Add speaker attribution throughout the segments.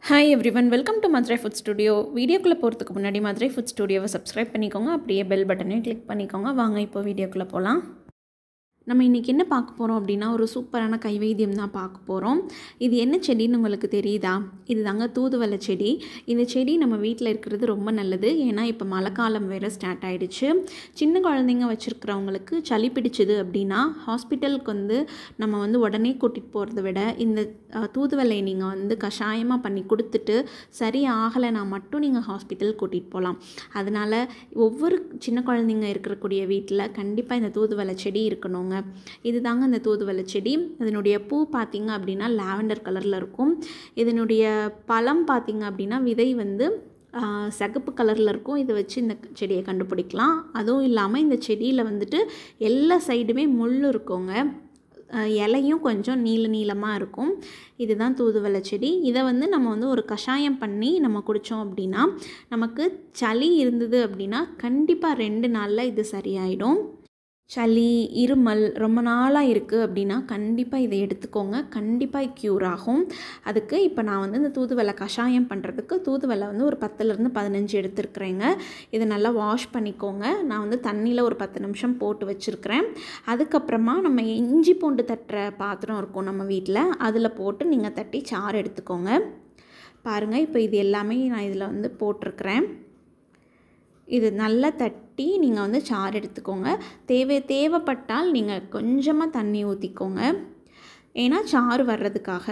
Speaker 1: hi everyone welcome to Madurai food studio வீடியோக்குள்ளே போகிறதுக்கு முன்னாடி மதுரை ஃபுட் ஸ்டுடியோவை சப்ஸ்கிரைப் பண்ணிக்கோங்க அப்படியே பெல் பட்டனையும் கிளிக் பண்ணிக்கோங்க வாங்க இப்போ வீடியோக்குள்ளே போகலாம் நம்ம இன்றைக்கி என்ன பார்க்க போகிறோம் அப்படின்னா ஒரு சூப்பரான கைவைத்தியம் தான் பார்க்க போகிறோம் இது என்ன செடின்னு உங்களுக்கு தெரியுதா இது தாங்க தூதுவளை செடி இந்த செடி நம்ம வீட்டில் இருக்கிறது ரொம்ப நல்லது ஏன்னா இப்போ மழை காலம் வேறு ஸ்டார்ட் ஆகிடுச்சு சின்ன குழந்தைங்க வச்சுருக்கிறவங்களுக்கு சளி பிடிச்சிது அப்படின்னா ஹாஸ்பிட்டலுக்கு வந்து நம்ம வந்து உடனே கூட்டிகிட்டு போகிறத விட இந்த அஹ், தூதுவளை நீங்கள் வந்து கஷாயமாக பண்ணி கொடுத்துட்டு சரி ஆகலைனா மட்டும் நீங்கள் ஹாஸ்பிட்டல் கூட்டிகிட்டு போகலாம் அதனால் ஒவ்வொரு சின்ன குழந்தைங்க இருக்கக்கூடிய வீட்டில் கண்டிப்பாக இந்த தூதுவளை செடி இருக்கணுங்க இது தாங்க இந்த தூதுவளை செடி இதனுடைய பூ பார்த்தீங்க அப்படின்னா லாவெண்டர் கலரில் இருக்கும் இதனுடைய பழம் பார்த்தீங்க அப்படின்னா விதை வந்து ஆஹ், சிகப்பு கலரில் இருக்கும் இதை வச்சு இந்த செடியை கண்டுபிடிக்கலாம் அதுவும் இல்லாமல் இந்த செடியில் வந்துட்டு எல்லா சைடுமே முள் இருக்குங்க அஹ் இலையும் கொஞ்சம் நீல நீளமாக இருக்கும் இதுதான் தூதுவளை செடி இதை வந்து நம்ம வந்து ஒரு கஷாயம் பண்ணி நம்ம குடித்தோம் அப்படின்னா நமக்கு சளி இருந்தது அப்படின்னா கண்டிப்பாக ரெண்டு நாளில் இது சரியாயிடும் சளி இருமல் ரொம்ப நாளாக இருக்குது அப்படின்னா கண்டிப்பாக இதை எடுத்துக்கோங்க கண்டிப்பாக க்யூர் ஆகும் அதுக்கு இப்போ நான் வந்து இந்த தூதுவளை கஷாயம் பண்ணுறதுக்கு தூதுவளை வந்து ஒரு பத்துலேருந்து பதினஞ்சு எடுத்துருக்குறேங்க இதை நல்லா வாஷ் பண்ணிக்கோங்க நான் வந்து தண்ணியில் ஒரு பத்து நிமிஷம் போட்டு வச்சுருக்கிறேன் அதுக்கப்புறமா நம்ம இஞ்சி பூண்டு தட்டுற பாத்திரம் இருக்கும் நம்ம வீட்டில் அதில் போட்டு நீங்கள் தட்டி சாறு எடுத்துக்கோங்க பாருங்கள் இப்போ இது எல்லாமே நான் இதில் வந்து போட்டிருக்கிறேன் இது நல்லா தட்டி நீங்கள் வந்து சாறு எடுத்துக்கோங்க தேவை தேவைப்பட்டால் நீங்கள் கொஞ்சமாக தண்ணி ஊற்றிக்கோங்க ஏன்னா சாறு வர்றதுக்காக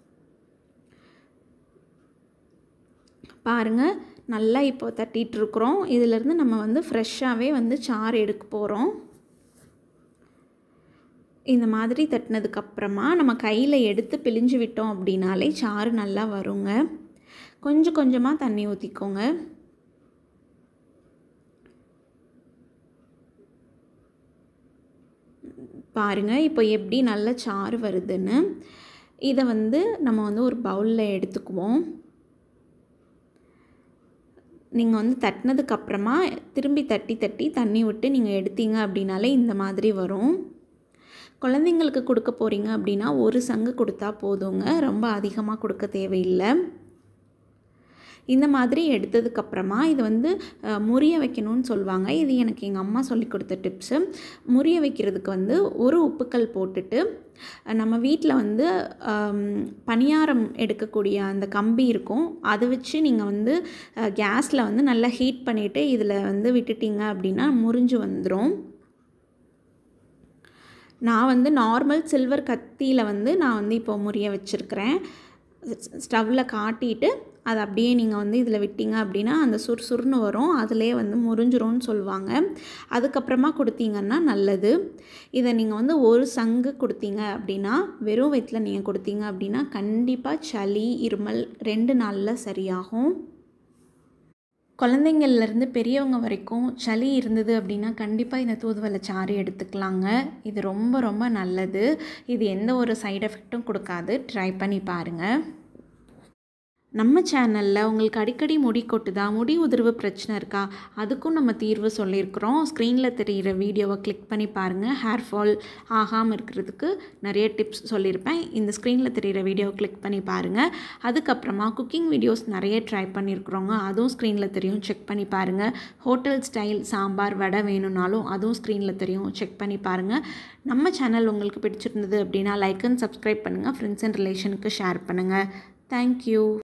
Speaker 1: பாருங்கள் நல்லா இப்போ தட்டிகிட்டு இருக்கிறோம் இதிலேருந்து நம்ம வந்து ஃப்ரெஷ்ஷாகவே வந்து சாறு எடுக்க போகிறோம் இந்த மாதிரி தட்டினதுக்கப்புறமா நம்ம கையில் எடுத்து பிழிஞ்சு விட்டோம் அப்படின்னாலே சாறு நல்லா வருங்க கொஞ்சம் கொஞ்சமாக தண்ணி ஊற்றிக்கோங்க பாருங்கள் இப்போ எப்படி நல்ல சாறு வருதுன்னு இதை வந்து நம்ம வந்து ஒரு பவுலில் எடுத்துக்குவோம் நீங்கள் வந்து தட்டினதுக்கப்புறமா திரும்பி தட்டி தட்டி தண்ணி விட்டு நீங்கள் எடுத்தீங்க அப்படின்னாலே இந்த மாதிரி வரும் குழந்தைங்களுக்கு கொடுக்க போகிறீங்க அப்படின்னா ஒரு சங்கு கொடுத்தா போதுங்க ரொம்ப அதிகமாக கொடுக்க தேவையில்லை இந்த மாதிரி எடுத்ததுக்கப்புறமா இது வந்து அஹ், முறிய வைக்கணும்னு சொல்லுவாங்க இது எனக்கு எங்கள் அம்மா சொல்லி கொடுத்த டிப்ஸு முறிய வைக்கிறதுக்கு வந்து ஒரு உப்புக்கல் போட்டுட்டு அஹ், நம்ம வீட்டில் வந்து ஆம், பணியாரம் எடுக்கக்கூடிய அந்த கம்பி இருக்கும் அதை வச்சு நீங்கள் வந்து கேஸில் வந்து நல்லா ஹீட் பண்ணிவிட்டு இதில் வந்து விட்டுட்டீங்க அப்படின்னா முறிஞ்சு வந்துடும் நான் வந்து நார்மல் சில்வர் கத்தியில் வந்து நான் வந்து இப்போ முறிய வச்சுருக்கிறேன் ஸ்டவ்வில் காட்டிட்டு அதை அப்படியே நீங்கள் வந்து இதில் விட்டீங்க அப்படின்னா அந்த சுறுசுறுன்னு வரும் அதிலே வந்து முறிஞ்சிரும்னு சொல்லுவாங்க அதுக்கப்புறமா கொடுத்தீங்கன்னா நல்லது இதை நீங்கள் வந்து ஒரு சங்கு கொடுத்தீங்க அப்படின்னா வெறும் வயிற்றில் நீங்கள் கொடுத்தீங்க அப்படின்னா கண்டிப்பாக சளி இருமல் ரெண்டு நாளில் சரியாகும் குழந்தைங்கள்லேருந்து பெரியவங்க வரைக்கும் சளி இருந்தது அப்படின்னா கண்டிப்பாக இந்த தூதுவளை சாறு எடுத்துக்கலாங்க இது ரொம்ப ரொம்ப நல்லது இது எந்த ஒரு சைடு எஃபெக்ட்டும் கொடுக்காது ட்ரை பண்ணி பாருங்கள் நம்ம சேனலில் உங்களுக்கு அடிக்கடி முடி கொட்டுதா முடி உதிர்வு பிரச்சனை இருக்கா அதுக்கும் நம்ம தீர்வு சொல்லியிருக்கிறோம் ஸ்க்ரீனில் தெரிகிற வீடியோவை கிளிக் பண்ணி பாருங்கள் ஹேர் ஃபால் ஆகாமல் இருக்கிறதுக்கு நிறைய டிப்ஸ் சொல்லியிருப்பேன் இந்த ஸ்க்ரீனில் தெரிகிற வீடியோவை கிளிக் பண்ணி பாருங்கள் அதுக்கப்புறமா குக்கிங் வீடியோஸ் நிறைய ட்ரை பண்ணியிருக்கிறோங்க அதுவும் ஸ்க்ரீனில் தெரியும் செக் பண்ணி பாருங்கள் ஹோட்டல் ஸ்டைல் சாம்பார் வடை வேணும்னாலும் அதுவும் ஸ்க்ரீனில் தெரியும் செக் பண்ணி பாருங்கள் நம்ம சேனல் உங்களுக்கு பிடிச்சிருந்தது அப்படின்னா லைக் அண்ட் சப்ஸ்கிரைப் பண்ணுங்கள் ஃப்ரெண்ட்ஸ் அண்ட் ரிலேஷனுக்கு ஷேர் பண்ணுங்கள் தேங்க்யூ